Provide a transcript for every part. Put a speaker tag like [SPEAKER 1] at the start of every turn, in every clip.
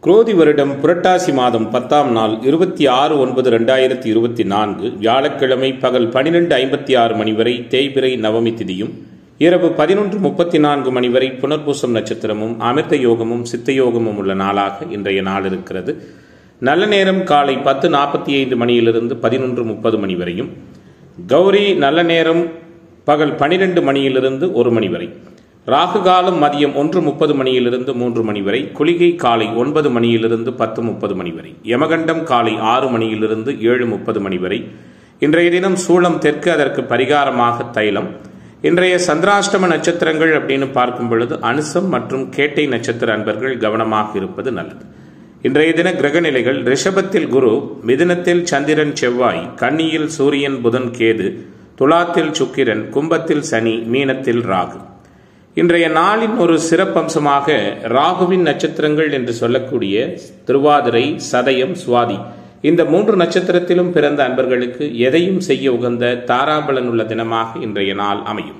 [SPEAKER 1] குரோதி வருடம் புரட்டாசி மாதம் பத்தாம் நாள் இருபத்தி ஆறு ஒன்பது ரெண்டாயிரத்தி இருபத்தி நான்கு வியாழக்கிழமை பகல் பனிரெண்டு ஐம்பத்தி ஆறு மணி வரை தேய்பிரை நவமி திதியும் இரவு பதினொன்று முப்பத்தி நான்கு மணி வரை புனர்பூசம் நட்சத்திரமும் அமிர்த யோகமும் சித்த யோகமும் உள்ள நாளாக இன்றைய நாள் இருக்கிறது நல்ல நேரம் காலை பத்து நாற்பத்தி ஐந்து மணியிலிருந்து பதினொன்று முப்பது மணி வரையும் கௌரி நல்ல நேரம் பகல் பனிரெண்டு மணியிலிருந்து ஒரு மணி வரை ராகு காலம் மதியம் ஒன்று முப்பது மணியிலிருந்து மூன்று மணி வரை குளிகை காலை ஒன்பது மணியிலிருந்து பத்து முப்பது மணி வரை யமகண்டம் காலை ஆறு மணியிலிருந்து ஏழு முப்பது மணி வரை இன்றைய தினம் சூளம் தெற்கு அதற்கு பரிகாரமாக தைலம் இன்றைய சந்திராஷ்டம நட்சத்திரங்கள் அப்படின்னு பார்க்கும் பொழுது அனுசம் மற்றும் கேட்டை நட்சத்திர அன்பர்கள் கவனமாக இருப்பது நல்லது இன்றைய தின கிரகநிலைகள் ரிஷபத்தில் குரு மிதுனத்தில் சந்திரன் செவ்வாய் கன்னியில் சூரியன் புதன் கேது துலாத்தில் சுக்கிரன் கும்பத்தில் சனி மீனத்தில் ராகு இன்றைய நாளின் ஒரு சிறப்பம்சமாக ராகுவின் நட்சத்திரங்கள் என்று சொல்லக்கூடிய திருவாதிரை சதயம் சுவாதி இந்த மூன்று நட்சத்திரத்திலும் பிறந்த அன்பர்களுக்கு எதையும் செய்ய உகந்த தாராபலன் உள்ள தினமாக இன்றைய நாள் அமையும்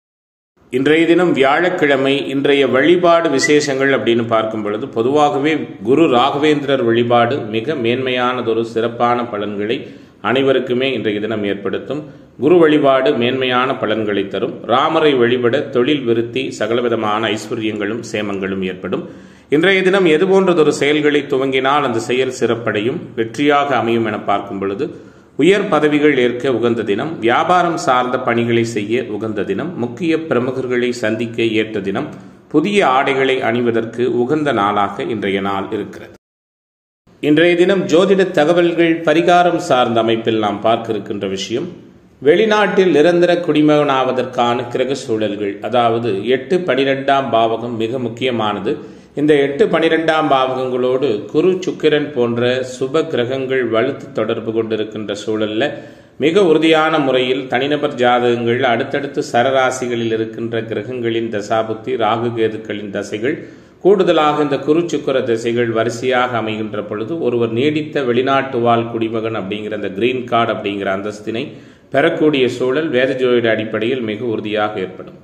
[SPEAKER 1] இன்றைய தினம் வியாழக்கிழமை இன்றைய வழிபாடு விசேஷங்கள் அப்படின்னு பார்க்கும் பொழுது பொதுவாகவே குரு ராகவேந்திரர் வழிபாடு மிக மேன்மையானதொரு சிறப்பான பலன்களை அனைவருக்குமே இன்றைய தினம் ஏற்படுத்தும் குரு வழிபாடு மேன்மையான பலன்களை தரும் ராமரை வழிபட தொழில் விருத்தி சகலவிதமான ஐஸ்வர்யங்களும் சேமங்களும் ஏற்படும் இன்றைய தினம் எது போன்றதொரு செயல்களை துவங்கினால் அந்த செயல் சிறப்படையும் வெற்றியாக அமையும் என பார்க்கும் பொழுது உயர் பதவிகள் ஏற்க உகந்த தினம் வியாபாரம் சார்ந்த பணிகளை செய்ய உகந்த தினம் முக்கிய பிரமுகர்களை சந்திக்க ஏற்ற தினம் புதிய ஆடைகளை அணிவதற்கு உகந்த நாளாக இன்றைய நாள் இருக்கிறது இன்றைய தினம் ஜோதிட தகவல்கள் பரிகாரம் சார்ந்த அமைப்பில் நாம் பார்க்க இருக்கின்ற விஷயம் வெளிநாட்டில் நிரந்தர குடிமகனாவதற்கான கிரக சூழல்கள் அதாவது எட்டு பனிரெண்டாம் பாவகம் மிக முக்கியமானது இந்த எட்டு பனிரெண்டாம் பாவகங்களோடு குரு சுக்கிரன் போன்ற சுப கிரகங்கள் வலுத்து தொடர்பு கொண்டிருக்கின்ற சூழல்ல மிக உறுதியான முறையில் தனிநபர் ஜாதகங்கள் அடுத்தடுத்து சரராசிகளில் இருக்கின்ற கிரகங்களின் தசாபுத்தி ராகு கேதுக்களின் தசைகள் கூடுதலாக இந்த குருச்சுக்குர திசைகள் வரிசையாக அமைகின்ற பொழுது ஒருவர் நீடித்த வெளிநாட்டு வாழ் குடிமகன் அப்படிங்கிற அந்த கிரீன் கார்டு அப்படிங்கிற அந்தஸ்தினை பெறக்கூடிய சூழல் வேத ஜோதிட அடிப்படையில் மிக உறுதியாக ஏற்படும்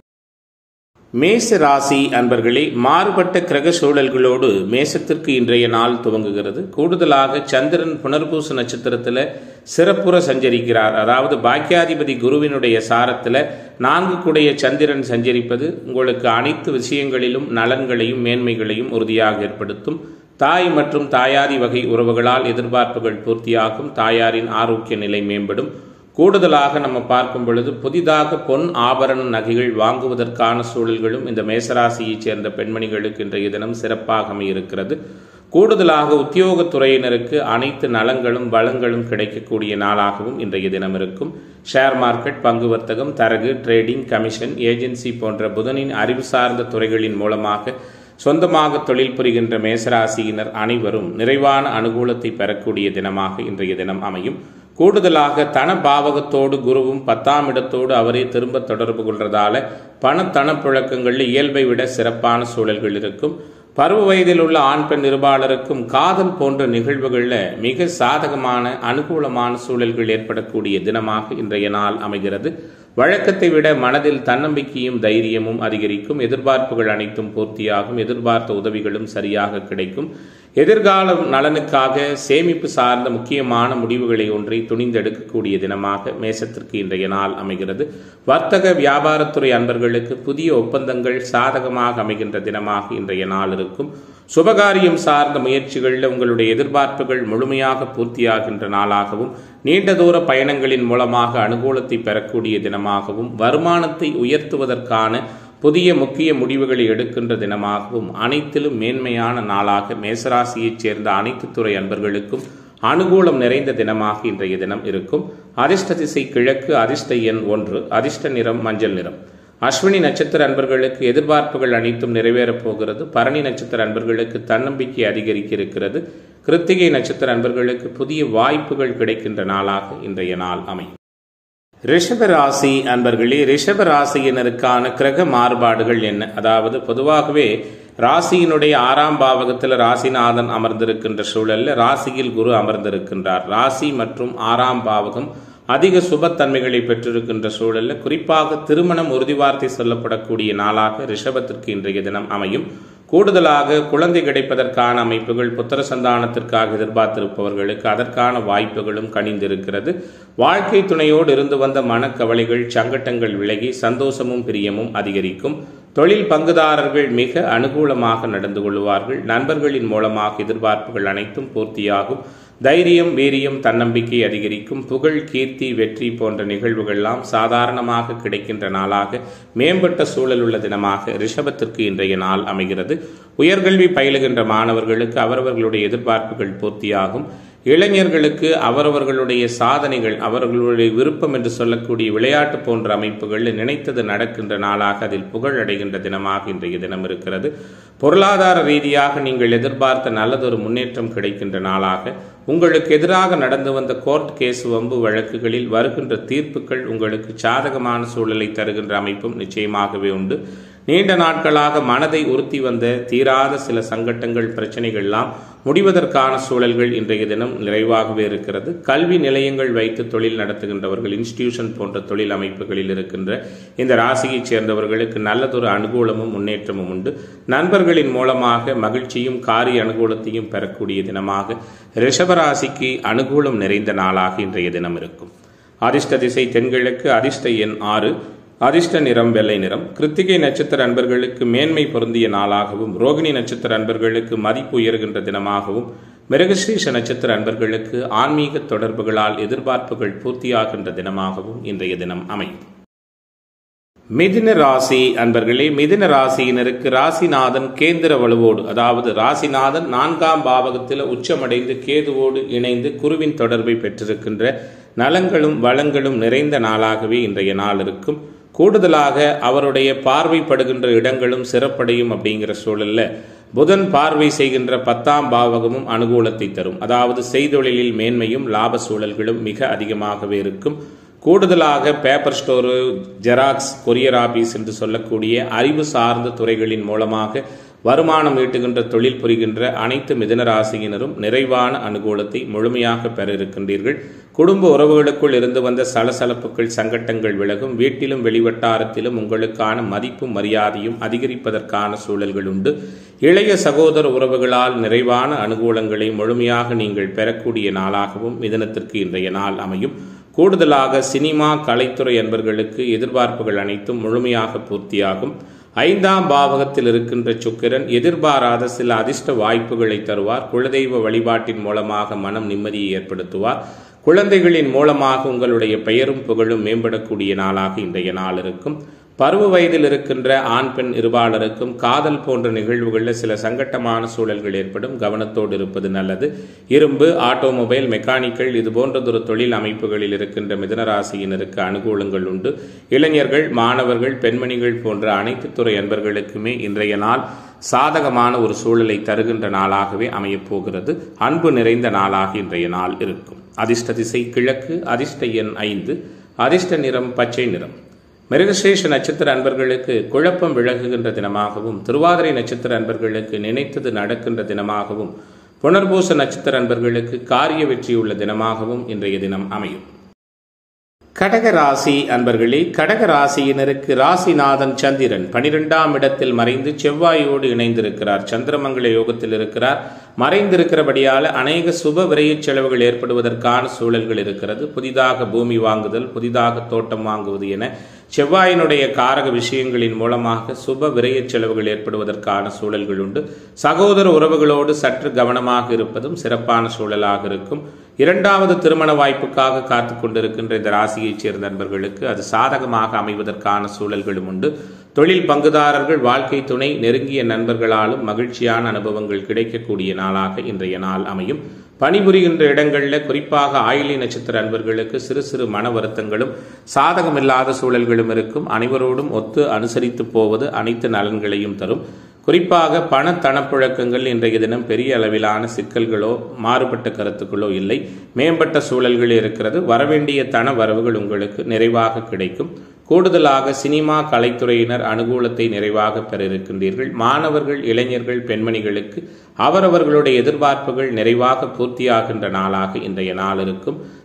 [SPEAKER 1] மேச ராசி அன்பர்களே மாறுபட்ட கிரக சூழல்களோடு மேசத்திற்கு இன்றைய நாள் துவங்குகிறது கூடுதலாக சந்திரன் புனர்பூச நட்சத்திரத்தில் சிறப்புற சஞ்சரிக்கிறார் அதாவது பாக்கியாதிபதி குருவினுடைய சாரத்தில் நான்கு கூடைய சந்திரன் சஞ்சரிப்பது உங்களுக்கு அனைத்து விஷயங்களிலும் நலன்களையும் மேன்மைகளையும் உறுதியாக ஏற்படுத்தும் தாய் மற்றும் தாயாதி வகை உறவுகளால் எதிர்பார்ப்புகள் பூர்த்தியாகும் தாயாரின் ஆரோக்கிய நிலை மேம்படும் கூடுதலாக நம்ம பார்க்கும் பொழுது புதிதாக பொன் ஆபரண நகைகள் வாங்குவதற்கான சூழல்களும் இந்த மேசராசியைச் சேர்ந்த பெண்மணிகளுக்கு இன்றைய தினம் சிறப்பாக அமையிருக்கிறது கூடுதலாக உத்தியோகத்துறையினருக்கு அனைத்து நலங்களும் வளங்களும் கிடைக்கக்கூடிய நாளாகவும் இன்றைய தினம் இருக்கும் ஷேர் மார்க்கெட் பங்கு வர்த்தகம் தரகு ட்ரேடிங் கமிஷன் ஏஜென்சி போன்ற புதனின் அறிவு சார்ந்த துறைகளின் மூலமாக சொந்தமாக தொழில் புரிகின்ற மேசராசியினர் அனைவரும் நிறைவான அனுகூலத்தை பெறக்கூடிய தினமாக இன்றைய தினம் அமையும் கூடுதலாக தன பாவகத்தோடு குருவும் பத்தாம் இடத்தோடு அவரே திரும்ப தொடர்பு கொள்றதால பண தனப்புழக்கங்களில் இயல்பை விட சிறப்பான சூழல்கள் இருக்கும் பருவ வயதில் உள்ள ஆண் பெண் நிருபாளருக்கும் காதல் போன்ற நிகழ்வுகளில் மிக சாதகமான அனுகூலமான சூழல்கள் ஏற்படக்கூடிய தினமாக இன்றைய நாள் அமைகிறது வழக்கத்தை விட மனதில் தன்னம்பிக்கையும் தைரியமும் அதிகரிக்கும் எதிர்பார்ப்புகள் அனைத்தும் பூர்த்தியாகும் எதிர்பார்த்த உதவிகளும் சரியாக கிடைக்கும் எதிர்கால நலனுக்காக சேமிப்பு சார்ந்த முக்கியமான முடிவுகளை ஒன்றை துணிந்தெடுக்கக்கூடிய தினமாக மேசத்திற்கு இன்றைய நாள் அமைகிறது வர்த்தக வியாபாரத்துறை அன்பர்களுக்கு புதிய ஒப்பந்தங்கள் சாதகமாக அமைகின்ற தினமாக இன்றைய நாள் இருக்கும் சுபகாரியம் சார்ந்த முயற்சிகளில் உங்களுடைய எதிர்பார்ப்புகள் முழுமையாக பூர்த்தியாகின்ற நாளாகவும் நீண்ட தூர பயணங்களின் மூலமாக அனுகூலத்தை பெறக்கூடிய தினமாகவும் வருமானத்தை உயர்த்துவதற்கான புதிய முக்கிய முடிவுகளை எடுக்கின்ற தினமாகவும் அனைத்திலும் மேன்மையான நாளாக மேசராசியைச் சேர்ந்த அனைத்து துறை அன்பர்களுக்கும் அனுகூலம் நிறைந்த தினமாக இன்றைய தினம் இருக்கும் அதிர்ஷ்ட திசை கிழக்கு அதிர்ஷ்ட எண் ஒன்று அதிர்ஷ்ட நிறம் மஞ்சள் நிறம் அஸ்வினி நட்சத்திர அன்பர்களுக்கு எதிர்பார்ப்புகள் அனைத்தும் நிறைவேறப் போகிறது பரணி நட்சத்திர அன்பர்களுக்கு தன்னம்பிக்கை அதிகரிக்க இருக்கிறது கிருத்திகை நட்சத்திர அன்பர்களுக்கு புதிய வாய்ப்புகள் கிடைக்கின்ற நாளாக இன்றைய நாள் அமையும் ரிஷப ராசி அன்பர்களே ரிஷப ராசியினருக்கான கிரக மாறுபாடுகள் என்ன அதாவது பொதுவாகவே ராசியினுடைய ஆறாம் பாவகத்தில் ராசிநாதன் அமர்ந்திருக்கின்ற சூழல்ல ராசியில் குரு அமர்ந்திருக்கின்றார் ராசி மற்றும் ஆறாம் பாவகம் அதிக சுபத்தன்மைகளை பெற்றிருக்கின்ற சூழல்ல குறிப்பாக திருமணம் உறுதிவார்த்தை சொல்லப்படக்கூடிய நாளாக ரிஷபத்திற்கு இன்றைய தினம் அமையும் கூடுதலாக குழந்தை கிடைப்பதற்கான அமைப்புகள் புத்திர சந்தானத்திற்காக எதிர்பார்த்திருப்பவர்களுக்கு அதற்கான வாய்ப்புகளும் கணிந்திருக்கிறது வாழ்க்கை துணையோடு இருந்து வந்த மனக்கவலைகள் சங்கட்டங்கள் விலகி சந்தோஷமும் பிரியமும் அதிகரிக்கும் தொழில் பங்குதாரர்கள் மிக அனுகூலமாக நடந்து கொள்வார்கள் நண்பர்களின் மூலமாக எதிர்பார்ப்புகள் அனைத்தும் பூர்த்தியாகும் தைரியம் வீரியம் தன்னம்பிக்கை அதிகரிக்கும் புகழ் கீர்த்தி வெற்றி போன்ற நிகழ்வுகள்லாம் சாதாரணமாக கிடைக்கின்ற நாளாக மேம்பட்ட சூழல் உள்ள தினமாக ரிஷபத்திற்கு இன்றைய நாள் அமைகிறது உயர்கல்வி பயிலுகின்ற மாணவர்களுக்கு அவரவர்களுடைய எதிர்பார்ப்புகள் பூர்த்தியாகும் இளைஞர்களுக்கு அவரவர்களுடைய சாதனைகள் அவர்களுடைய விருப்பம் என்று சொல்லக்கூடிய விளையாட்டு போன்ற அமைப்புகள் நினைத்தது நடக்கின்ற நாளாக அதில் புகழ் அடைகின்ற தினமாக இன்றைய தினம் இருக்கிறது பொருளாதார ரீதியாக நீங்கள் எதிர்பார்த்த நல்லதொரு முன்னேற்றம் கிடைக்கின்ற நாளாக உங்களுக்கு எதிராக நடந்து வந்த கோர்ட் கேஸ் வம்பு வழக்குகளில் வருகின்ற தீர்ப்புகள் உங்களுக்கு சாதகமான சூழலை தருகின்ற அமைப்பும் நிச்சயமாகவே உண்டு நீண்ட நாட்களாக மனதை உறுத்தி வந்த தீராத சில சங்கட்டங்கள் பிரச்சனைகள்லாம் முடிவதற்கான சூழல்கள் இன்றைய தினம் நிறைவாகவே இருக்கிறது கல்வி நிலையங்கள் வைத்து தொழில் நடத்துகின்றவர்கள் இன்ஸ்டிடியூஷன் போன்ற தொழில் அமைப்புகளில் இருக்கின்ற இந்த ராசியைச் சேர்ந்தவர்களுக்கு நல்லதொரு அனுகூலமும் முன்னேற்றமும் உண்டு நண்பர்களின் மூலமாக மகிழ்ச்சியும் காரிய அனுகூலத்தையும் பெறக்கூடிய தினமாக ரிஷபராசிக்கு அனுகூலம் நிறைந்த நாளாக இன்றைய தினம் இருக்கும் அதிர்ஷ்ட திசை தென்கிழக்கு அதிர்ஷ்ட எண் ஆறு அதிர்ஷ்ட நிறம் வெள்ளை நிறம் கிருத்திகை நட்சத்திர அன்பர்களுக்கு மேன்மை பொருந்திய நாளாகவும் ரோகிணி நட்சத்திர அன்பர்களுக்கு மதிப்பு உயர்கின்ற தினமாகவும் மிருகஸ்ரீஷ நட்சத்திர அன்பர்களுக்கு ஆன்மீக தொடர்புகளால் எதிர்பார்ப்புகள் பூர்த்தியாகின்ற தினமாகவும் இன்றைய தினம் அமையும் மிதுன ராசி அன்பர்களே மிதுன ராசியினருக்கு ராசிநாதன் கேந்திர வலுவோடு அதாவது ராசிநாதன் நான்காம் பாவகத்தில் உச்சமடைந்து கேதுவோடு இணைந்து குருவின் தொடர்பை பெற்றிருக்கின்ற நலங்களும் வளங்களும் நிறைந்த நாளாகவே இன்றைய நாள் இருக்கும் கூடுதலாக அவருடைய பார்வைப்படுகின்ற இடங்களும் சிறப்படையும் அப்படிங்கிற சூழல்ல புதன் பார்வை செய்கின்ற பத்தாம் பாவகமும் அனுகூலத்தை தரும் அதாவது செய்தொழிலில் மேன்மையும் லாப சூழல்களும் மிக அதிகமாகவே இருக்கும் கூடுதலாக paper store xerox courier office என்று சொல்லக்கூடிய அறிவு சார்ந்த துறைகளின் மூலமாக வருமானம் ஈட்டுகின்ற தொழில் புரிகின்ற அனைத்து மிதனராசியினரும் நிறைவான அனுகூலத்தை முழுமையாக பெற இருக்கின்றீர்கள் குடும்ப உறவுகளுக்குள் இருந்து வந்த சலசலப்புகள் சங்கட்டங்கள் விலகும் வீட்டிலும் வெளிவட்டாரத்திலும் உங்களுக்கான மதிப்பும் மரியாதையும் அதிகரிப்பதற்கான சூழல்கள் உண்டு இளைய சகோதர உறவுகளால் நிறைவான அனுகூலங்களை முழுமையாக நீங்கள் பெறக்கூடிய நாளாகவும் மிதனத்திற்கு இன்றைய நாள் அமையும் கூடுதலாக சினிமா கலைத்துறை என்பர்களுக்கு எதிர்பார்ப்புகள் அனைத்தும் முழுமையாக பூர்த்தியாகும் ஐந்தாம் பாவகத்தில் இருக்கின்ற சுக்கிரன் எதிர்பாராத சில அதிர்ஷ்ட வாய்ப்புகளை தருவார் குலதெய்வ வழிபாட்டின் மூலமாக மனம் நிம்மதியை ஏற்படுத்துவார் குழந்தைகளின் மூலமாக உங்களுடைய பெயரும் புகழும் மேம்படக்கூடிய நாளாக இன்றைய நாள் இருக்கும் பருவ வயதில் இருக்கின்ற ஆண் பெண் இருபாலருக்கும் காதல் போன்ற நிகழ்வுகளில் சில சங்கட்டமான சூழல்கள் ஏற்படும் கவனத்தோடு இருப்பது நல்லது இரும்பு ஆட்டோமொபைல் மெக்கானிக்கல் இது போன்றதொரு தொழில் அமைப்புகளில் இருக்கின்ற மிதனராசியினருக்கு அனுகூலங்கள் உண்டு இளைஞர்கள் மாணவர்கள் பெண்மணிகள் போன்ற அனைத்து துறை அன்பர்களுக்குமே இன்றைய நாள் சாதகமான ஒரு சூழலை தருகின்ற நாளாகவே அமையப் போகிறது அன்பு நிறைந்த நாளாக இன்றைய நாள் இருக்கும் அதிர்ஷ்ட திசை கிழக்கு அதிர்ஷ்ட எண் ஐந்து அதிர்ஷ்ட நிறம் பச்சை நிறம் மிருகசேஷ நட்சத்திர அன்பர்களுக்கு குழப்பம் விலகுகின்ற தினமாகவும் திருவாதிரை நட்சத்திர அன்பர்களுக்கு நினைத்தது நடக்கின்ற தினமாகவும் புனர்பூச நட்சத்திர அன்பர்களுக்கு காரிய வெற்றியுள்ள தினமாகவும் இன்றைய தினம் அமையும் கடக ராசி அன்பர்களே கடக ராசியினருக்கு ராசிநாதன் சந்திரன் பனிரெண்டாம் இடத்தில் மறைந்து செவ்வாயோடு இணைந்திருக்கிறார் சந்திரமங்கல யோகத்தில் இருக்கிறார் மறைந்திருக்கிறபடியால் அநேக சுப விரயச் செலவுகள் ஏற்படுவதற்கான சூழல்கள் இருக்கிறது புதிதாக பூமி வாங்குதல் புதிதாக தோட்டம் வாங்குவது என செவ்வாயினுடைய காரக விஷயங்களின் மூலமாக சுப விரயச் செலவுகள் ஏற்படுவதற்கான சூழல்கள் உண்டு சகோதர உறவுகளோடு சற்று கவனமாக இருப்பதும் சிறப்பான சூழலாக இருக்கும் இரண்டாவது திருமண வாய்ப்புக்காக காத்து கொண்டிருக்கின்ற இந்த ராசியைச் சேர்ந்த நண்பர்களுக்கு அது சாதகமாக அமைவதற்கான சூழல்களும் உண்டு தொழில் பங்குதாரர்கள் வாழ்க்கை துணை நெருங்கிய நண்பர்களாலும் மகிழ்ச்சியான அனுபவங்கள் கிடைக்கக்கூடிய நாளாக இன்றைய நாள் அமையும் பணிபுரிகின்ற இடங்களில் குறிப்பாக ஆயிலி நட்சத்திர அன்பர்களுக்கு சிறு சிறு மன வருத்தங்களும் சாதகமில்லாத சூழல்களும் இருக்கும் அனைவரோடும் ஒத்து அனுசரித்து போவது அனைத்து நலன்களையும் தரும் குறிப்பாக பண தனப்புழக்கங்கள் இன்றைய தினம் பெரிய அளவிலான சிக்கல்களோ மாறுபட்ட கருத்துக்களோ இல்லை மேம்பட்ட சூழல்கள் இருக்கிறது வரவேண்டிய தன வரவுகள் உங்களுக்கு நிறைவாக கிடைக்கும் கூடுதலாக சினிமா கலைத்துறையினர் அனுகூலத்தை நிறைவாக பெற இருக்கின்றீர்கள் மாணவர்கள் இளைஞர்கள் பெண்மணிகளுக்கு அவரவர்களுடைய எதிர்பார்ப்புகள் நிறைவாக பூர்த்தியாகின்ற நாளாக இன்றைய நாள் இருக்கும்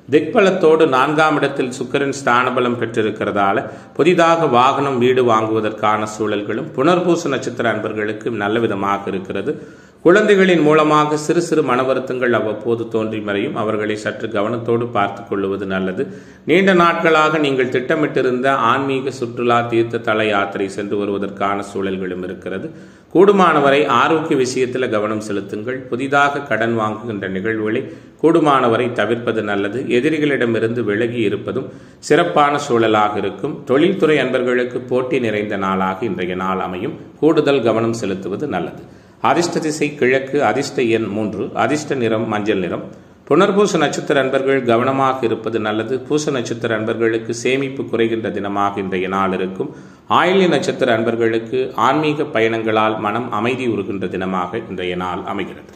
[SPEAKER 1] திக்பலத்தோடு நான்காம் இடத்தில் சுக்கரன் ஸ்தானபலம் பெற்றிருக்கிறதால புதிதாக வாகனம் வீடு வாங்குவதற்கான சூழல்களும் புனர்பூச நட்சத்திர அன்பர்களுக்கு நல்ல விதமாக இருக்கிறது குழந்தைகளின் மூலமாக சிறு சிறு மன வருத்தங்கள் அவ்வப்போது தோன்றி மறையும் அவர்களை சற்று கவனத்தோடு பார்த்து கொள்வது நல்லது நீண்ட நாட்களாக நீங்கள் திட்டமிட்டிருந்த ஆன்மீக சுற்றுலா தீர்த்த தல யாத்திரை சென்று வருவதற்கான சூழல்களும் இருக்கிறது கூடுமானவரை ஆரோக்கிய விஷயத்தில் கவனம் செலுத்துங்கள் புதிதாக கடன் வாங்குகின்ற நிகழ்வுகளை கூடுமானவரை தவிர்ப்பது நல்லது எதிரிகளிடமிருந்து விலகி இருப்பதும் சிறப்பான சூழலாக இருக்கும் தொழில்துறை அன்பர்களுக்கு போட்டி நிறைந்த நாளாக இன்றைய நாள் அமையும் கூடுதல் கவனம் செலுத்துவது நல்லது அதிர்ஷ்ட திசை கிழக்கு அதிர்ஷ்ட எண் மூன்று அதிர்ஷ்ட நிறம் மஞ்சள் நிறம் புனர்பூச நட்சத்திர அன்பர்கள் கவனமாக இருப்பது நல்லது பூச நட்சத்திர அன்பர்களுக்கு சேமிப்பு குறைகின்ற தினமாக இன்றைய நாள் இருக்கும் ஆயில்ய நட்சத்திர அன்பர்களுக்கு ஆன்மீக பயணங்களால் மனம் அமைதி உருகின்ற தினமாக இன்றைய நாள் அமைகிறது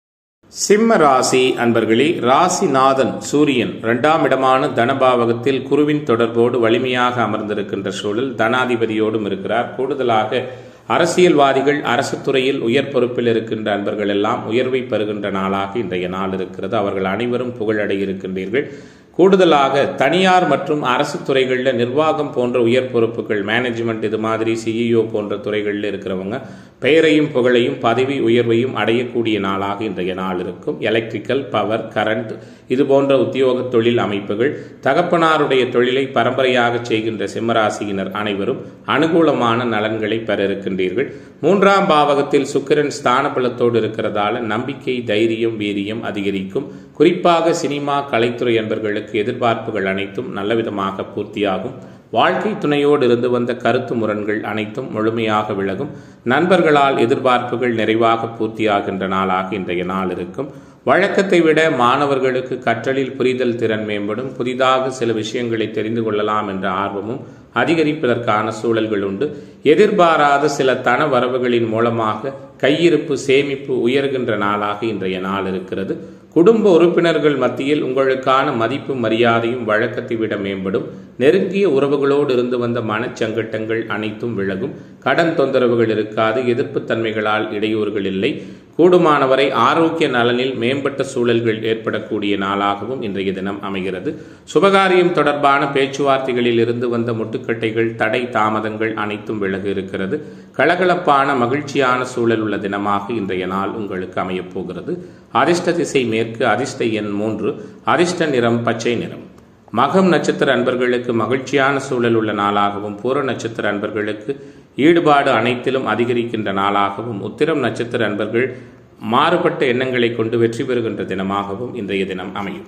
[SPEAKER 1] சிம்ம ராசி அன்பர்களே ராசிநாதன் சூரியன் இரண்டாம் இடமான தனபாவகத்தில் குருவின் தொடர்போடு வலிமையாக அமர்ந்திருக்கின்ற சூழல் தனாதிபதியோடும் இருக்கிறார் கூடுதலாக அரசியல்வாதிகள் அரசு துறையில் உயர் பொறுப்பில் இருக்கின்ற அன்பர்கள் எல்லாம் உயர்வை பெறுகின்ற நாளாக இன்றைய நாள் இருக்கிறது அவர்கள் அனைவரும் புகழடைய இருக்கின்றீர்கள் கூடுதலாக தனியார் மற்றும் அரசு துறைகளில் நிர்வாகம் போன்ற உயர் பொறுப்புகள் மேனேஜ்மெண்ட் இது மாதிரி சிஇஓ போன்ற துறைகளில் இருக்கிறவங்க பெயரையும் புகழையும் பதவி உயர்வையும் அடையக்கூடிய நாளாக இன்றைய நாள் இருக்கும் எலக்ட்ரிக்கல் பவர் கரண்ட் இது போன்ற உத்தியோக தொழில் அமைப்புகள் தகப்பனாருடைய தொழிலை பரம்பரையாக செய்கின்ற சிம்மராசியினர் அனைவரும் அனுகூலமான நலன்களை பெற இருக்கின்றீர்கள் மூன்றாம் பாவகத்தில் சுக்கிரன் ஸ்தான பலத்தோடு இருக்கிறதால நம்பிக்கை தைரியம் வீரியம் அதிகரிக்கும் குறிப்பாக சினிமா கலைத்துறை என்பர்களுக்கு எதிர்பார்ப்புகள் அனைத்தும் நல்லவிதமாக பூர்த்தியாகும் வாழ்க்கை துணையோடு இருந்து வந்த கருத்து முரண்கள் அனைத்தும் முழுமையாக விலகும் நண்பர்களால் எதிர்பார்ப்புகள் நிறைவாக பூர்த்தியாகின்ற நாளாக இன்றைய நாள் இருக்கும் வழக்கத்தை விட மாணவர்களுக்கு கற்றலில் புரிதல் திறன் மேம்படும் புதிதாக சில விஷயங்களை தெரிந்து கொள்ளலாம் என்ற ஆர்வமும் அதிகரிப்பதற்கான சூழல்கள் உண்டு எதிர்பாராத சில தன வரவுகளின் மூலமாக கையிருப்பு சேமிப்பு உயர்கின்ற நாளாக இன்றைய நாள் இருக்கிறது குடும்ப உறுப்பினர்கள் மத்தியில் உங்களுக்கான மதிப்பு மரியாதையும் வழக்கத்தை விட மேம்படும் நெருங்கிய உறவுகளோடு இருந்து வந்த மனச்சங்கட்டங்கள் அனைத்தும் விலகும் கடன் தொந்தரவுகள் இருக்காது எதிர்ப்பு தன்மைகளால் இடையூறுகள் இல்லை கூடுமானவரை ஆரோக்கிய நலனில் மேம்பட்ட சூழல்கள் ஏற்படக்கூடிய நாளாகவும் இன்றைய தினம் அமைகிறது சுபகாரியம் தொடர்பான பேச்சுவார்த்தைகளில் இருந்து வந்த முட்டுக்கட்டைகள் தடை தாமதங்கள் அனைத்தும் விலகு இருக்கிறது கலகலப்பான மகிழ்ச்சியான சூழல் உள்ள தினமாக இன்றைய நாள் உங்களுக்கு அமையப் போகிறது அதிர்ஷ்ட திசை மேற்கு அதிர்ஷ்ட எண் மூன்று அதிர்ஷ்ட நிறம் பச்சை நிறம் மகம் நட்சத்திர அன்பர்களுக்கு மகிழ்ச்சியான சூழல் உள்ள நாளாகவும் பூர நட்சத்திர அன்பர்களுக்கு ஈடுபாடு அனைத்திலும் அதிகரிக்கின்ற நாளாகவும் உத்திரம் நட்சத்திர அன்பர்கள் மாறுபட்ட எண்ணங்களை கொண்டு வெற்றி பெறுகின்ற தினமாகவும் இன்றைய தினம் அமையும்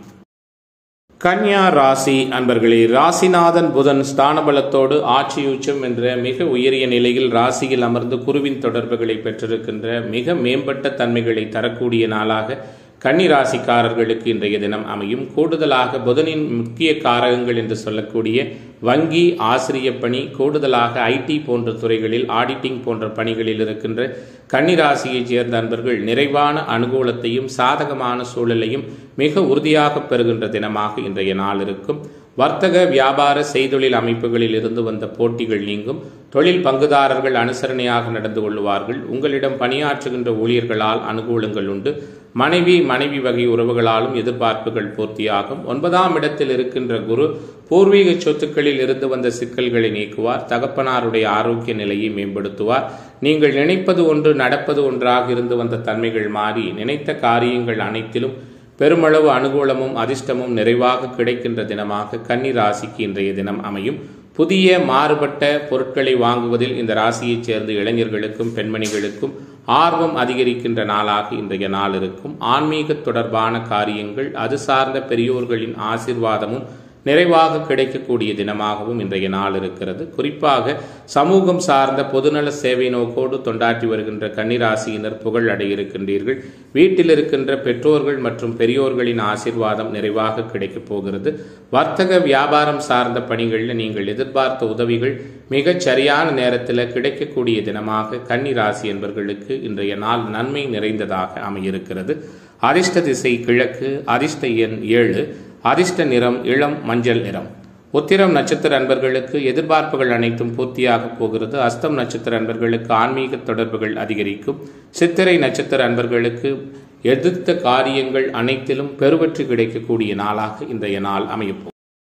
[SPEAKER 1] கன்யா ராசி அன்பர்களே ராசிநாதன் புதன் ஸ்தானபலத்தோடு ஆட்சியுச்சம் என்ற மிக உயரிய நிலையில் ராசியில் அமர்ந்து குருவின் தொடர்புகளை பெற்றிருக்கின்ற மிக மேம்பட்ட தன்மைகளை தரக்கூடிய நாளாக கன்னி ராசிக்காரர்களுக்கு இன்றைய தினம் அமையும் கூடுதலாக புதனின் முக்கிய காரகங்கள் என்று சொல்லக்கூடிய வங்கி ஆசிரிய பணி கூடுதலாக ஐடி போன்ற துறைகளில் ஆடிட்டிங் போன்ற பணிகளில் இருக்கின்ற கன்னிராசியைச் சேர்ந்த அன்பர்கள் நிறைவான அனுகூலத்தையும் சாதகமான சூழலையும் மிக உறுதியாக பெறுகின்ற தினமாக இன்றைய நாள் இருக்கும் வர்த்தக வியாபார செய்தொழில் அமைப்புகளில் இருந்து வந்த போட்டிகள் நீங்கும் தொழில் பங்குதாரர்கள் அனுசரணையாக நடந்து கொள்வார்கள் உங்களிடம் பணியாற்றுகின்ற ஊழியர்களால் அனுகூலங்கள் உண்டு மனைவி மனைவி வகை உறவுகளாலும் எதிர்பார்ப்புகள் பூர்த்தியாகும் ஒன்பதாம் இடத்தில் இருக்கின்ற குரு பூர்வீக சொத்துக்களில் இருந்து வந்த சிக்கல்களை நீக்குவார் தகப்பனாருடைய ஆரோக்கிய நிலையை மேம்படுத்துவார் நீங்கள் நினைப்பது ஒன்று நடப்பது ஒன்றாக இருந்து வந்த தன்மைகள் மாறி நினைத்த காரியங்கள் அனைத்திலும் பெருமளவு அனுகூலமும் அதிர்ஷ்டமும் நிறைவாக கிடைக்கின்ற தினமாக கன்னி ராசிக்கு இன்றைய தினம் அமையும் புதிய மாறுபட்ட பொருட்களை வாங்குவதில் இந்த ராசியைச் சேர்ந்த இளைஞர்களுக்கும் பெண்மணிகளுக்கும் ஆர்வம் அதிகரிக்கின்ற நாளாக இன்றைய நாள் இருக்கும் ஆன்மீக தொடர்பான காரியங்கள் அது சார்ந்த பெரியோர்களின் ஆசிர்வாதமும் நிறைவாக கிடைக்கக்கூடிய தினமாகவும் இன்றைய நாள் இருக்கிறது குறிப்பாக சமூகம் சார்ந்த பொதுநல சேவை நோக்கோடு தொண்டாற்றி வருகின்ற கன்னிராசியினர் புகழ் அடையிருக்கின்றீர்கள் வீட்டில் இருக்கின்ற பெற்றோர்கள் மற்றும் பெரியோர்களின் ஆசிர்வாதம் நிறைவாக கிடைக்கப் போகிறது வர்த்தக வியாபாரம் சார்ந்த பணிகளில் நீங்கள் எதிர்பார்த்த உதவிகள் மிகச் சரியான நேரத்தில் கிடைக்கக்கூடிய தினமாக கன்னி ராசி என்பவர்களுக்கு இன்றைய நாள் நன்மை நிறைந்ததாக அமையிருக்கிறது அதிர்ஷ்ட திசை கிழக்கு அதிர்ஷ்ட எண் ஏழு அதிர்ஷ்ட நிறம் இளம் மஞ்சள் நிறம் உத்திரம் நட்சத்திர அன்பர்களுக்கு எதிர்பார்ப்புகள் அனைத்தும் பூர்த்தியாக போகிறது அஸ்தம் நட்சத்திர அன்பர்களுக்கு ஆன்மீக தொடர்புகள் அதிகரிக்கும் சித்திரை நட்சத்திர அன்பர்களுக்கு எதிர்த்த காரியங்கள் அனைத்திலும் பெருவற்று கிடைக்கக்கூடிய நாளாக இன்றைய நாள் அமையப்போம்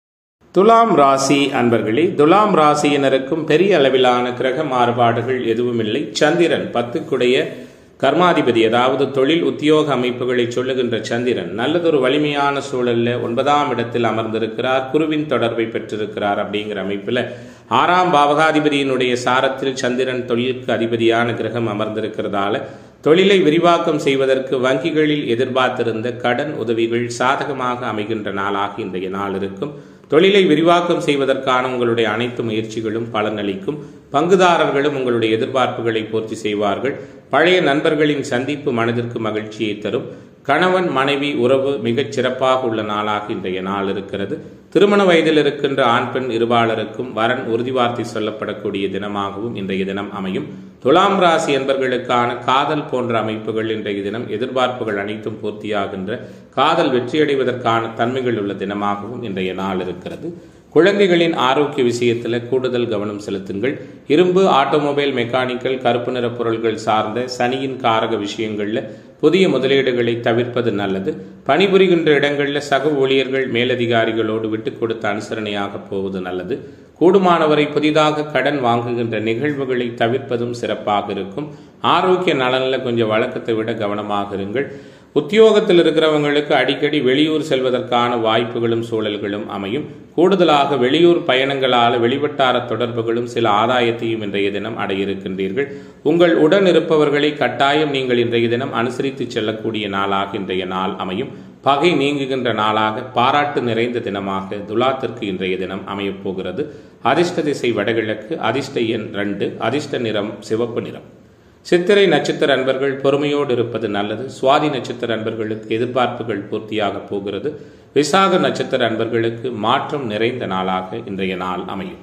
[SPEAKER 1] துலாம் ராசி அன்பர்களே துலாம் ராசியினருக்கும் பெரிய அளவிலான கிரக மாறுபாடுகள் எதுவுமில்லை சந்திரன் பத்துக்குடைய கர்மாதிபதி அதாவது தொழில் உத்தியோக அமைப்புகளை சொல்லுகின்ற சந்திரன் நல்லதொரு வலிமையான சூழல்ல ஒன்பதாம் இடத்தில் அமர்ந்திருக்கிறார் குருவின் தொடர்பை பெற்றிருக்கிறார் அப்படிங்கிற அமைப்பில் ஆறாம் பாவகாதிபதியினுடைய சாரத்தில் சந்திரன் தொழிலுக்கு அதிபதியான கிரகம் அமர்ந்திருக்கிறதால தொழிலை விரிவாக்கம் செய்வதற்கு வங்கிகளில் எதிர்பார்த்திருந்த கடன் உதவிகள் சாதகமாக அமைகின்ற நாளாக இன்றைய நாள் இருக்கும் தொழிலை விரிவாக்கம் செய்வதற்கான உங்களுடைய அனைத்து முயற்சிகளும் பலனளிக்கும் பங்குதாரர்களும் உங்களுடைய எதிர்பார்ப்புகளை பூர்த்தி செய்வார்கள் பழைய நண்பர்களின் சந்திப்பு மனதிற்கு மகிழ்ச்சியை தரும் கணவன் மனைவி உறவு மிகச் சிறப்பாக உள்ள நாளாக இன்றைய நாள் இருக்கிறது திருமண வயதில் இருக்கின்ற ஆண் பெண் இருபாளருக்கும் வரன் உறுதிவார்த்தை சொல்லப்படக்கூடிய தினமாகவும் இன்றைய தினம் அமையும் துலாம் ராசி என்பர்களுக்கான காதல் போன்ற அமைப்புகள் இன்றைய தினம் எதிர்பார்ப்புகள் அனைத்தும் பூர்த்தியாகின்ற காதல் வெற்றியடைவதற்கான தன்மைகள் உள்ள தினமாகவும் இன்றைய நாள் இருக்கிறது குழந்தைகளின் ஆரோக்கிய விஷயத்தில் கூடுதல் கவனம் செலுத்துங்கள் இரும்பு ஆட்டோமொபைல் மெக்கானிக்கல் கருப்பு நிற பொருள்கள் சார்ந்த சனியின் காரக விஷயங்களில் புதிய முதலீடுகளை தவிர்ப்பது நல்லது பணிபுரிகின்ற இடங்களில் சக ஊழியர்கள் மேலதிகாரிகளோடு விட்டு கொடுத்த அனுசரணையாக போவது நல்லது கூடுமானவரை புதிதாக கடன் வாங்குகின்ற நிகழ்வுகளை தவிர்ப்பதும் சிறப்பாக இருக்கும் ஆரோக்கிய நலனில் கொஞ்சம் வழக்கத்தை விட கவனமாக இருங்கள் உத்தியோகத்தில் இருக்கிறவங்களுக்கு அடிக்கடி வெளியூர் செல்வதற்கான வாய்ப்புகளும் சூழல்களும் அமையும் கூடுதலாக வெளியூர் பயணங்களால் வெளிவட்டார தொடர்புகளும் சில ஆதாயத்தையும் இன்றைய தினம் அடையிருக்கின்றீர்கள் உங்கள் உடன் இருப்பவர்களை கட்டாயம் நீங்கள் இன்றைய தினம் அனுசரித்து செல்லக்கூடிய நாளாக இன்றைய நாள் அமையும் பகை நீங்குகின்ற நாளாக பாராட்டு நிறைந்த தினமாக துலாத்திற்கு இன்றைய தினம் அமையப் போகிறது அதிர்ஷ்ட திசை வடகிழக்கு அதிர்ஷ்ட எண் ரெண்டு அதிர்ஷ்ட நிறம் சிவப்பு நிறம் சித்திரை நட்சத்திர அன்பர்கள் பொறுமையோடு இருப்பது நல்லது சுவாதி நட்சத்திர அன்பர்களுக்கு எதிர்பார்ப்புகள் பூர்த்தியாக போகிறது விசாக நட்சத்திர அன்பர்களுக்கு மாற்றம் நிறைந்த நாளாக இன்றைய நாள் அமையும்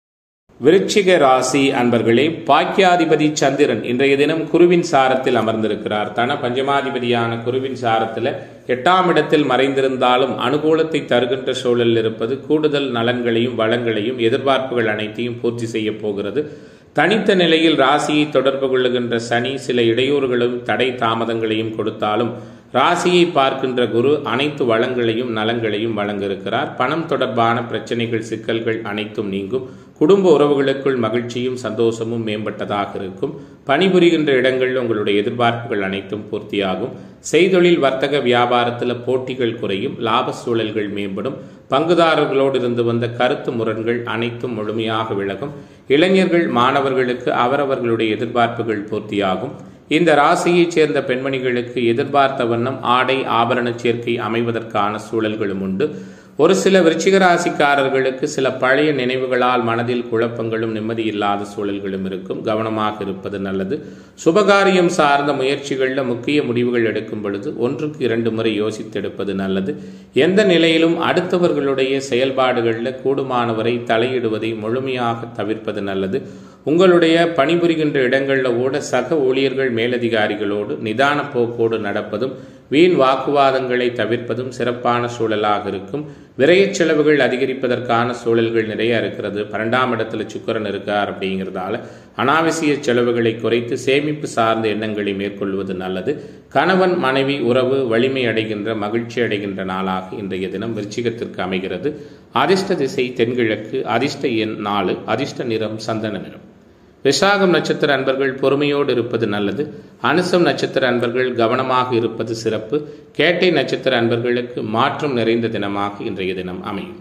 [SPEAKER 1] விருச்சிக ராசி அன்பர்களே பாக்கியாதிபதி சந்திரன் இன்றைய தினம் குருவின் சாரத்தில் அமர்ந்திருக்கிறார் தன பஞ்சமாதிபதியான குருவின் சாரத்தில் எட்டாம் இடத்தில் மறைந்திருந்தாலும் அனுகூலத்தை தருகின்ற சூழலில் இருப்பது கூடுதல் நலன்களையும் வளங்களையும் எதிர்பார்ப்புகள் அனைத்தையும் பூர்த்தி செய்ய போகிறது தனித்த நிலையில் ராசியை தொடர்பு கொள்ளுகின்ற சனி சில இடையூறுகளும் தடை தாமதங்களையும் கொடுத்தாலும் ராசியை பார்க்கின்ற குரு அனைத்து வளங்களையும் நலங்களையும் வழங்க இருக்கிறார் பணம் தொடர்பான பிரச்சனைகள் சிக்கல்கள் அனைத்தும் நீங்கும் குடும்ப உறவுகளுக்குள் மகிழ்ச்சியும் சந்தோஷமும் மேம்பட்டதாக இருக்கும் பணிபுரிகின்ற இடங்களில் உங்களுடைய எதிர்பார்ப்புகள் அனைத்தும் பூர்த்தியாகும் செய்தொழில் வர்த்தக வியாபாரத்தில் போட்டிகள் குறையும் லாப சூழல்கள் மேம்படும் பங்குதாரர்களோடு இருந்து வந்த கருத்து முரண்கள் அனைத்தும் முழுமையாக விலகும் இளைஞர்கள் மாணவர்களுக்கு அவரவர்களுடைய எதிர்பார்ப்புகள் பூர்த்தியாகும் இந்த ராசியைச் சேர்ந்த பெண்மணிகளுக்கு எதிர்பார்த்த வண்ணம் ஆடை ஆபரண சேர்க்கை அமைவதற்கான சூழல்களும் உண்டு ஒரு சில விருச்சிக ராசிக்காரர்களுக்கு சில பழைய நினைவுகளால் மனதில் குழப்பங்களும் நிம்மதி இல்லாத சூழல்களும் இருக்கும் கவனமாக இருப்பது நல்லது சுபகாரியம் சார்ந்த முயற்சிகளில் முக்கிய முடிவுகள் எடுக்கும் பொழுது ஒன்றுக்கு இரண்டு முறை யோசித்தெடுப்பது நல்லது எந்த நிலையிலும் அடுத்தவர்களுடைய செயல்பாடுகளில் கூடுமானவரை தலையிடுவதை முழுமையாக தவிர்ப்பது நல்லது உங்களுடைய பணிபுரிகின்ற இடங்களில் கூட சக ஊழியர்கள் மேலதிகாரிகளோடு நிதான போக்கோடு நடப்பதும் வீண் வாக்குவாதங்களை தவிர்ப்பதும் சிறப்பான சூழலாக இருக்கும் விரயச் செலவுகள் அதிகரிப்பதற்கான சூழல்கள் நிறைய இருக்கிறது பன்னெண்டாம் இடத்துல சுக்கரன் இருக்கார் அப்படிங்கிறதால அனாவசிய செலவுகளை குறைத்து சேமிப்பு சார்ந்த எண்ணங்களை மேற்கொள்வது நல்லது கணவன் மனைவி உறவு வலிமை அடைகின்ற மகிழ்ச்சி அடைகின்ற நாளாக இன்றைய தினம் விருச்சிகத்திற்கு அமைகிறது அதிர்ஷ்ட திசை தென்கிழக்கு அதிர்ஷ்ட எண் நாலு அதிர்ஷ்ட நிறம் சந்தன நிறம் விசாகம் நட்சத்திர அன்பர்கள் பொறுமையோடு இருப்பது நல்லது அனுசம் நட்சத்திர அன்பர்கள் கவனமாக இருப்பது சிறப்பு கேட்டை நட்சத்திர அன்பர்களுக்கு மாற்றம் நிறைந்த தினமாக இன்றைய தினம் அமையும்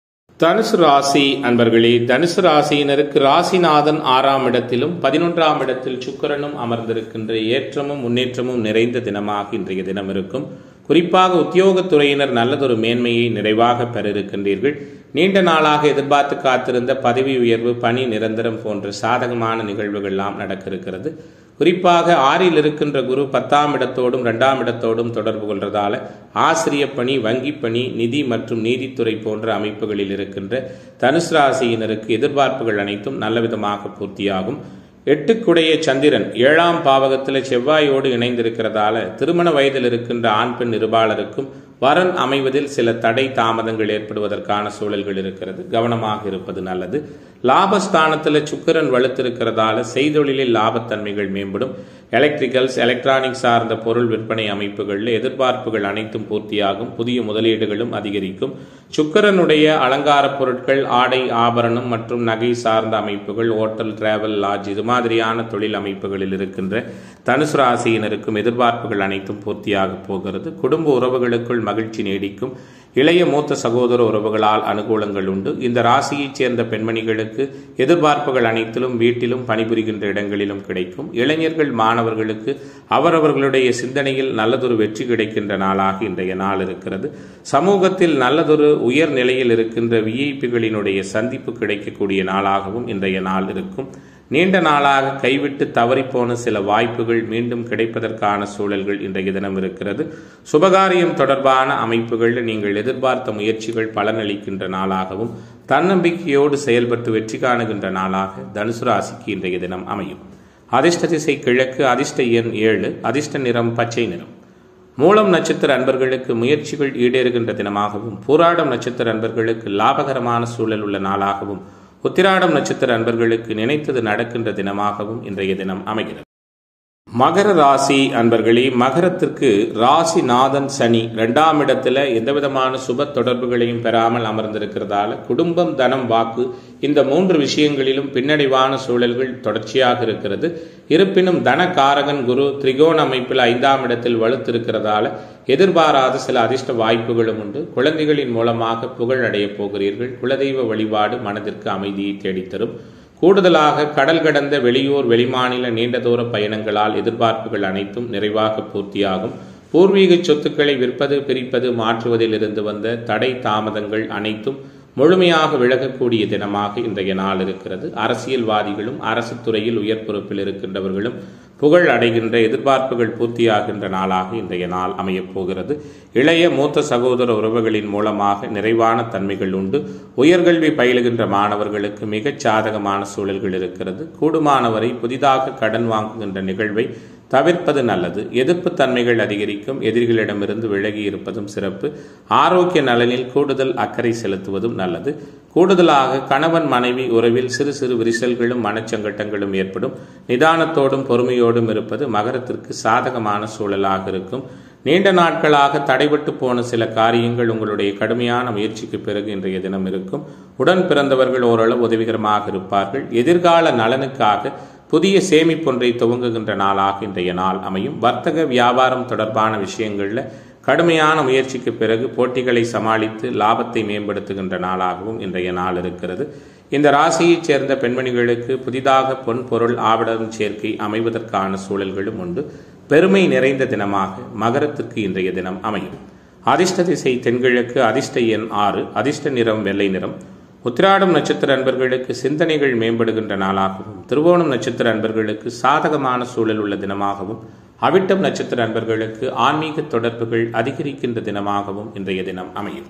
[SPEAKER 1] தனுசு ராசி அன்பர்களே தனுசு ராசியினருக்கு ராசிநாதன் ஆறாம் இடத்திலும் பதினொன்றாம் இடத்தில் சுக்கரனும் அமர்ந்திருக்கின்ற ஏற்றமும் முன்னேற்றமும் நிறைந்த தினமாக இன்றைய தினம் இருக்கும் குறிப்பாக உத்தியோகத்துறையினர் நல்லதொரு மேன்மையை நிறைவாக பெற இருக்கின்றீர்கள் நீண்ட நாளாக எதிர்பார்த்து காத்திருந்த பதவி உயர்வு பணி நிரந்தரம் போன்ற சாதகமான நிகழ்வுகள்லாம் நடக்க இருக்கிறது குறிப்பாக ஆறில் இருக்கின்ற குரு பத்தாம் இடத்தோடும் இரண்டாம் இடத்தோடும் தொடர்பு கொள்றதால ஆசிரிய பணி வங்கி பணி நிதி மற்றும் நீதித்துறை போன்ற அமைப்புகளில் இருக்கின்ற தனுசு ராசியினருக்கு எதிர்பார்ப்புகள் அனைத்தும் நல்லவிதமாக பூர்த்தியாகும் எட்டுக்குடைய சந்திரன் ஏழாம் பாவகத்தில் செவ்வாயோடு இணைந்திருக்கிறதால திருமண வயதில் இருக்கின்ற ஆண் பெண் இருபாளருக்கும் வரன் அமைவதில் சில தடை தாமதங்கள் ஏற்படுவதற்கான சூழல்கள் இருக்கிறது கவனமாக இருப்பது நல்லது லாபஸ்தானத்தில் சுக்கிரன் வலுத்திருக்கிறதால செய்தொழிலில் லாபத்தன்மைகள் மேம்படும் எலக்ட்ரிக்கல்ஸ் எலக்ட்ரானிக் சார்ந்த பொருள் விற்பனை அமைப்புகளில் எதிர்பார்ப்புகள் அனைத்தும் பூர்த்தியாகும் புதிய முதலீடுகளும் அதிகரிக்கும் சுக்கரனுடைய அலங்கார பொருட்கள் ஆடை ஆபரணம் மற்றும் நகை சார்ந்த அமைப்புகள் ஹோட்டல் டிராவல் லாட்ஜ் இது மாதிரியான தொழில் அமைப்புகளில் இருக்கின்ற தனுசு ராசியினருக்கும் எதிர்பார்ப்புகள் அனைத்தும் பூர்த்தியாக போகிறது குடும்ப உறவுகளுக்குள் மகிழ்ச்சி நீடிக்கும் இளைய மூத்த சகோதர உறவுகளால் அனுகூலங்கள் உண்டு இந்த ராசியைச் சேர்ந்த பெண்மணிகளுக்கு எதிர்பார்ப்புகள் அனைத்திலும் வீட்டிலும் பணிபுரிகின்ற இடங்களிலும் கிடைக்கும் இளைஞர்கள் மாணவர்களுக்கு அவரவர்களுடைய சிந்தனையில் நல்லதொரு வெற்றி கிடைக்கின்ற நாளாக இன்றைய நாள் இருக்கிறது சமூகத்தில் நல்லதொரு உயர் நிலையில் இருக்கின்ற விஐபிகளினுடைய சந்திப்பு கிடைக்கக்கூடிய நாளாகவும் இன்றைய நாள் இருக்கும் நீண்ட நாளாக கைவிட்டு தவறிப்போன சில வாய்ப்புகள் மீண்டும் கிடைப்பதற்கான சூழல்கள் இன்றைய தினம் இருக்கிறது சுபகாரியம் தொடர்பான அமைப்புகளில் நீங்கள் எதிர்பார்த்த முயற்சிகள் பலனளிக்கின்ற நாளாகவும் தன்னம்பிக்கையோடு செயல்பட்டு வெற்றி காணுகின்ற நாளாக தனுசு ராசிக்கு இன்றைய தினம் அமையும் அதிர்ஷ்ட திசை கிழக்கு அதிர்ஷ்ட எண் ஏழு அதிர்ஷ்ட நிறம் பச்சை நிறம் மூலம் நட்சத்திர அன்பர்களுக்கு முயற்சிகள் ஈடேறுகின்ற தினமாகவும் பூராடம் நட்சத்திர அன்பர்களுக்கு லாபகரமான சூழல் உள்ள நாளாகவும் உத்திராடம் நட்சத்திர அன்பர்களுக்கு நினைத்தது நடக்கின்ற தினமாகவும் இன்றைய தினம் அமைகிறது மகர ராசி அன்பர்களே மகரத்திற்கு ராசிநாதன் சனி ரெண்டாம் இடத்துல எந்த விதமான சுப தொடர்புகளையும் பெறாமல் அமர்ந்திருக்கிறதால குடும்பம் தனம் வாக்கு இந்த மூன்று விஷயங்களிலும் பின்னடைவான சூழல்கள் தொடர்ச்சியாக இருக்கிறது இருப்பினும் தனகாரகன் குரு திரிகோண அமைப்பில் ஐந்தாம் இடத்தில் வலுத்திருக்கிறதால எதிர்பாராத சில அதிர்ஷ்ட வாய்ப்புகளும் உண்டு குழந்தைகளின் மூலமாக புகழ் அடையப் போகிறீர்கள் குலதெய்வ வழிபாடு மனதிற்கு அமைதியை தேடித்தரும் கூடுதலாக கடல் கடந்த வெளியூர் வெளிமாநில நீண்ட தூர பயணங்களால் எதிர்பார்ப்புகள் அனைத்தும் நிறைவாக பூர்த்தியாகும் பூர்வீக சொத்துக்களை விற்பது பிரிப்பது மாற்றுவதில் இருந்து வந்த தடை தாமதங்கள் அனைத்தும் முழுமையாக விலகக்கூடிய தினமாக இன்றைய நாள் இருக்கிறது அரசியல்வாதிகளும் அரசு துறையில் உயர் பொறுப்பில் இருக்கின்றவர்களும் புகழ் அடைகின்ற எதிர்பார்ப்புகள் பூர்த்தியாகின்ற நாளாக இன்றைய நாள் அமையப் போகிறது இளைய மூத்த சகோதர உறவுகளின் மூலமாக நிறைவான தன்மைகள் உண்டு உயர்கல்வி பயிலுகின்ற மாணவர்களுக்கு மிகச் சாதகமான சூழல்கள் இருக்கிறது கூடுமானவரை புதிதாக கடன் வாங்குகின்ற நிகழ்வை தவிர்ப்பது நல்லது எதிர்ப்பு தன்மைகள் அதிகரிக்கும் எதிரிகளிடமிருந்து விலகி இருப்பதும் சிறப்பு ஆரோக்கிய நலனில் கூடுதல் அக்கறை செலுத்துவதும் நல்லது கூடுதலாக கணவன் மனைவி உறவில் சிறு சிறு விரிசல்களும் மனச்சங்கட்டங்களும் ஏற்படும் நிதானத்தோடும் பொறுமையோடும் இருப்பது மகரத்திற்கு சாதகமான சூழலாக இருக்கும் நீண்ட நாட்களாக தடைபட்டு போன சில காரியங்கள் உங்களுடைய கடுமையான முயற்சிக்கு பிறகு இன்றைய தினம் இருக்கும் உடன் பிறந்தவர்கள் ஓரளவு உதவிகரமாக இருப்பார்கள் எதிர்கால நலனுக்காக புதிய சேமிப்பொன்றை துவங்குகின்ற நாளாக இன்றைய நாள் அமையும் வர்த்தக வியாபாரம் தொடர்பான விஷயங்களில் கடுமையான முயற்சிக்கு பிறகு போட்டிகளை சமாளித்து லாபத்தை மேம்படுத்துகின்ற நாளாகவும் இன்றைய நாள் இருக்கிறது இந்த ராசியைச் சேர்ந்த பெண்மணிகளுக்கு புதிதாக பொன் பொருள் ஆவணம் சேர்க்கை அமைவதற்கான சூழல்களும் உண்டு பெருமை நிறைந்த தினமாக மகரத்திற்கு இன்றைய தினம் அமையும் அதிர்ஷ்ட திசை தென்கிழக்கு அதிர்ஷ்ட எண் ஆறு அதிர்ஷ்ட நிறம் வெள்ளை நிறம் உத்திராடம் நட்சத்திர அன்பர்களுக்கு சிந்தனைகள் மேம்படுகின்ற நாளாகவும் திருவோணம் நட்சத்திர அன்பர்களுக்கு சாதகமான சூழல் உள்ள தினமாகவும் அவிட்டம் நட்சத்திர அன்பர்களுக்கு ஆன்மீக தொடர்புகள் அதிகரிக்கின்ற தினமாகவும் இன்றைய தினம் அமையும்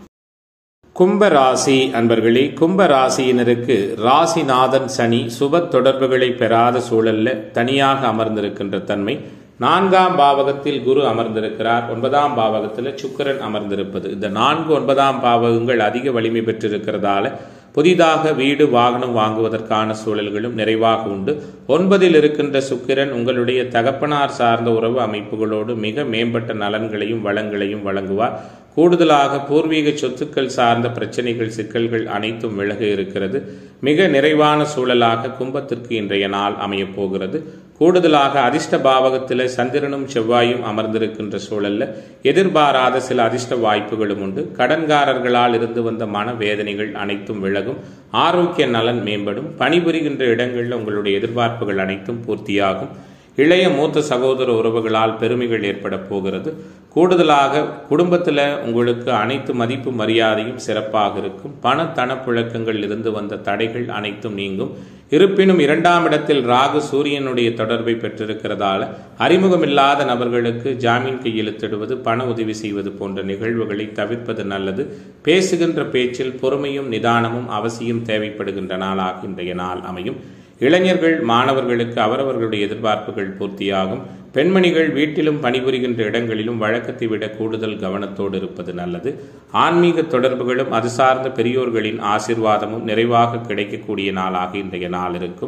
[SPEAKER 1] கும்ப ராசி அன்பர்களே கும்ப ராசியினருக்கு ராசிநாதன் சனி சுப தொடர்புகளை பெறாத சூழல்ல தனியாக அமர்ந்திருக்கின்ற தன்மை நான்காம் பாவகத்தில் குரு அமர்ந்திருக்கிறார் ஒன்பதாம் பாவகத்தில் சுக்கரன் அமர்ந்திருப்பது இந்த நான்கு ஒன்பதாம் பாவகங்கள் அதிக வலிமை பெற்றிருக்கிறதால புதிதாக வீடு வாகனம் வாங்குவதற்கான சூழல்களும் நிறைவாக உண்டு ஒன்பதில் இருக்கின்ற சுக்கிரன் உங்களுடைய தகப்பனார் சார்ந்த உறவு அமைப்புகளோடு மிக மேம்பட்ட நலன்களையும் வளங்களையும் வழங்குவார் கூடுதலாக பூர்வீக சொத்துக்கள் சார்ந்த பிரச்சனைகள் சிக்கல்கள் அனைத்தும் விலக இருக்கிறது மிக நிறைவான சூழலாக கும்பத்திற்கு இன்றைய நாள் அமையப் போகிறது கூடுதலாக அதிர்ஷ்ட பாவகத்தில் சந்திரனும் செவ்வாயும் அமர்ந்திருக்கின்ற சூழல்ல எதிர்பாராத சில அதிர்ஷ்ட வாய்ப்புகளும் உண்டு கடன்காரர்களால் இருந்து வந்த மனவேதனைகள் அனைத்தும் விலகும் ஆரோக்கிய நலன் மேம்படும் பணிபுரிகின்ற இடங்களில் உங்களுடைய எதிர்பார்ப்புகள் அனைத்தும் பூர்த்தியாகும் இளைய மூத்த சகோதர உறவுகளால் பெருமைகள் ஏற்பட போகிறது கூடுதலாக குடும்பத்தில் உங்களுக்கு அனைத்து மதிப்பு மரியாதையும் சிறப்பாக இருக்கும் பண தனப்புழக்கங்கள் இருந்து வந்த தடைகள் அனைத்தும் நீங்கும் இருப்பினும் இரண்டாம் இடத்தில் ராகு சூரியனுடைய தொடர்பை பெற்றிருக்கிறதால அறிமுகமில்லாத நபர்களுக்கு ஜாமீன் கையெழுத்திடுவது பண உதவி செய்வது போன்ற நிகழ்வுகளை தவிர்ப்பது நல்லது பேசுகின்ற பேச்சில் பொறுமையும் நிதானமும் அவசியம் தேவைப்படுகின்ற நாளாக இன்றைய நாள் அமையும் இளைஞர்கள் மாணவர்களுக்கு அவரவர்களுடைய எதிர்பார்ப்புகள் பூர்த்தியாகும் பெண்மணிகள் வீட்டிலும் பணிபுரிகின்ற இடங்களிலும் வழக்கத்தை விட கூடுதல் கவனத்தோடு இருப்பது நல்லது ஆன்மீக தொடர்புகளும் அது சார்ந்த பெரியோர்களின் ஆசிர்வாதமும் நிறைவாக கிடைக்கக்கூடிய நாளாக இன்றைய நாள் இருக்கும்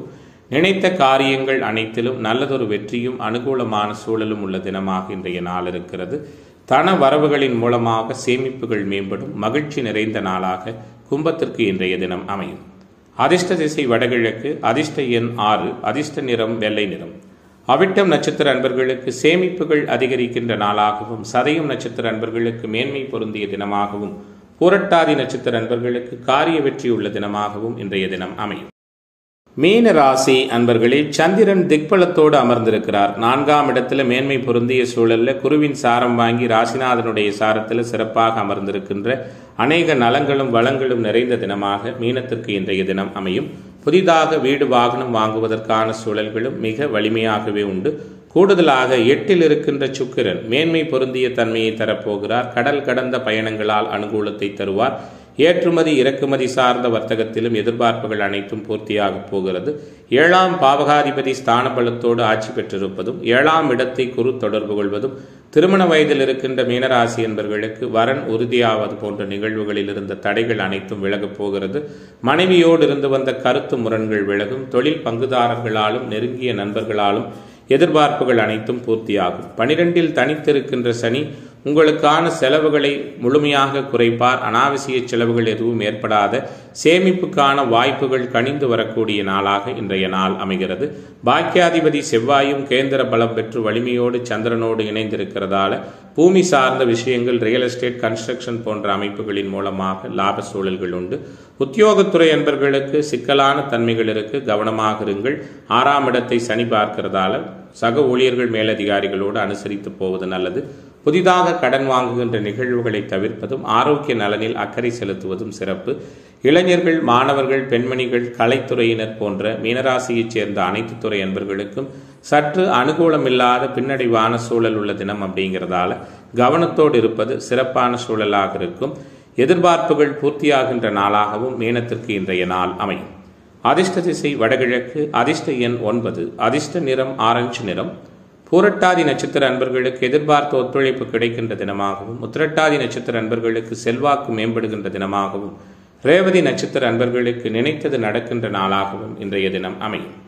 [SPEAKER 1] நினைத்த காரியங்கள் அனைத்திலும் நல்லதொரு வெற்றியும் அனுகூலமான சூழலும் உள்ள தினமாக இன்றைய நாள் இருக்கிறது தன வரவுகளின் மூலமாக சேமிப்புகள் மேம்படும் மகிழ்ச்சி நிறைந்த நாளாக கும்பத்திற்கு இன்றைய தினம் அமையும் அதிர்ஷ்ட திசை வடகிழக்கு அதிர்ஷ்ட எண் ஆறு அதிர்ஷ்ட நிறம் வெள்ளை நிறம் அவிட்டம் நட்சத்திர அன்பர்களுக்கு சேமிப்புகள் அதிகரிக்கின்ற நாளாகவும் சதயம் நட்சத்திர அன்பர்களுக்கு மேன்மை பொருந்திய தினமாகவும் புரட்டாதி நட்சத்திர அன்பர்களுக்கு காரிய வெற்றி உள்ள தினமாகவும் இன்றைய தினம் அமையும் மீன ராசி அன்பர்களில் சந்திரன் திக்பலத்தோடு அமர்ந்திருக்கிறார் நான்காம் இடத்துல மேன்மை பொருந்திய சூழல்ல குருவின் சாரம் வாங்கி ராசிநாதனுடைய சாரத்தில் சிறப்பாக அமர்ந்திருக்கின்ற அநேக நலங்களும் வளங்களும் நிறைந்த தினமாக மீனத்திற்கு இன்றைய தினம் அமையும் புதிதாக வீடு வாகனம் வாங்குவதற்கான சூழல்களும் மிக வலிமையாகவே உண்டு கூடுதலாக எட்டில் இருக்கின்ற சுக்கிரன் மேன்மை பொருந்திய தன்மையை தரப்போகிறார் கடல் கடந்த பயணங்களால் அனுகூலத்தை தருவார் ஏற்றுமதி இறக்குமதி சார்ந்த வர்த்தகத்திலும் எதிர்பார்ப்புகள் அனைத்தும் பூர்த்தியாக போகிறது ஏழாம் பாவகாதிபதி ஸ்தான பலத்தோடு ஆட்சி பெற்றிருப்பதும் ஏழாம் இடத்தை குரு தொடர்பு கொள்வதும் திருமண வயதில் இருக்கின்ற மீனராசி என்பவர்களுக்கு வரன் உறுதியாவது போன்ற நிகழ்வுகளில் இருந்த தடைகள் அனைத்தும் விலகப் போகிறது மனைவியோடு இருந்து வந்த கருத்து முரண்கள் விலகும் தொழில் பங்குதாரர்களாலும் நெருங்கிய நண்பர்களாலும் எதிர்பார்ப்புகள் அனைத்தும் பூர்த்தியாகும் பனிரெண்டில் தனித்திருக்கின்ற சனி உங்களுக்கான செலவுகளை முழுமையாக குறைப்பார் அனாவசிய செலவுகள் எதுவும் ஏற்படாத சேமிப்புக்கான வாய்ப்புகள் கணிந்து வரக்கூடிய நாளாக இன்றைய நாள் அமைகிறது பாக்கியாதிபதி செவ்வாயும் கேந்திர பலம் பெற்று வலிமையோடு சந்திரனோடு இணைந்திருக்கிறதால பூமி சார்ந்த விஷயங்கள் ரியல் எஸ்டேட் கன்ஸ்ட்ரக்ஷன் போன்ற அமைப்புகளின் மூலமாக லாப சூழல்கள் உண்டு உத்தியோகத்துறை என்பர்களுக்கு சிக்கலான தன்மைகள் இருக்கு கவனமாக இருங்கள் ஆறாம் இடத்தை சனி பார்க்கிறதால சக ஊழியர்கள் மேலதிகாரிகளோடு அனுசரித்து போவது நல்லது புதிதாக கடன் வாங்குகின்ற நிகழ்வுகளை தவிர்ப்பதும் ஆரோக்கிய நலனில் அக்கறை செலுத்துவதும் சிறப்பு இளைஞர்கள் மாணவர்கள் பெண்மணிகள் கலைத்துறையினர் போன்ற மீனராசியைச் சேர்ந்த அனைத்து துறை அன்பர்களுக்கும் சற்று அனுகூலமில்லாத பின்னடைவான சூழல் உள்ள தினம் அப்படிங்கிறதால கவனத்தோடு இருப்பது சிறப்பான சூழலாக இருக்கும் எதிர்பார்ப்புகள் பூர்த்தியாகின்ற நாளாகவும் மீனத்திற்கு இன்றைய நாள் அமையும் அதிர்ஷ்ட திசை வடகிழக்கு அதிர்ஷ்ட எண் ஒன்பது அதிர்ஷ்ட நிறம் ஆரஞ்சு நிறம் பூரட்டாதி நட்சத்திர அன்பர்களுக்கு எதிர்பார்த்த ஒத்துழைப்பு கிடைக்கின்ற தினமாகவும் உத்திரட்டாதி நட்சத்திர அன்பர்களுக்கு செல்வாக்கு மேம்படுகின்ற தினமாகவும் ரேவதி நட்சத்திர அன்பர்களுக்கு நினைத்தது நடக்கின்ற நாளாகவும் இன்றைய தினம் அமையும்